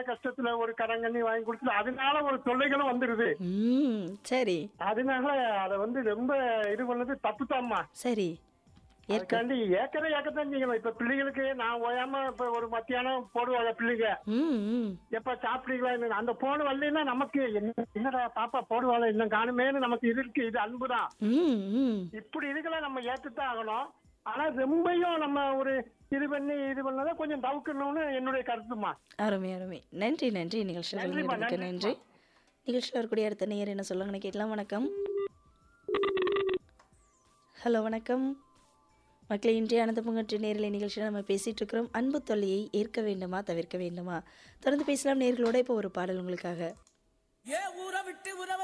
படாத கஷ்டத்துல ஒரு கடங்கண்ணி வாங்கி கொடுத்து அதனால ஒரு தொல்லைகளும் வந்துருது ம் சரி அதனால அதை வந்து ரொம்ப இது பண்ணது தப்பு தாம்மா சரி ஏற்க அதுக்காண்டி ஏக்கரை ஏக்கத்தான் செய்யணும் இப்ப பிள்ளைகளுக்கு நான் ஓயாம இப்ப ஒரு மத்தியானம் போடுவாங்க பிள்ளைங்க ம் ம் எப்ப சாப்பிட்டீங்களா என்ன அந்த போன் வரலைன்னா நமக்கு என்ன என்னடா பாப்பா போடுவாங்க இன்னும் காணுமேன்னு நமக்கு இது இருக்கு இது அன்புதான் ம் ம் இப்படி இதுக்கெல்லாம் நம்ம ஏத்துத்தான் ஆகணும் ஆனா ரொம்பயும் நம்ம ஒரு இது பண்ணி இது பண்ணதை கொஞ்சம் தவிர்க்கணும்னு என்னுடைய கருத்துமா அருமை அருமை நன்றி நன்றி நிகழ்ச்சியில் நன்றிம்மா, கலந்துக்கிட்டதுக்கு நன்றி நன்றிம்மா. நிகழ்ச்சியில் இருக்கக்கூடிய அடுத்த நேயர் என்ன சொல்லுங்கன்னு கேட்கலாம் வணக்கம் ஹலோ வணக்கம் மக்களே இன்றைய அனந்த பொங்கற்று நேரலை நிகழ்ச்சியில் நம்ம பேசிட்டு இருக்கிறோம் அன்பு தொல்லையை ஏற்க வேண்டுமா தவிர்க்க வேண்டுமா தொடர்ந்து பேசலாம் நேர்களோட இப்போ ஒரு பாடல் உங்களுக்காக ஏ ஊரை விட்டு உறவை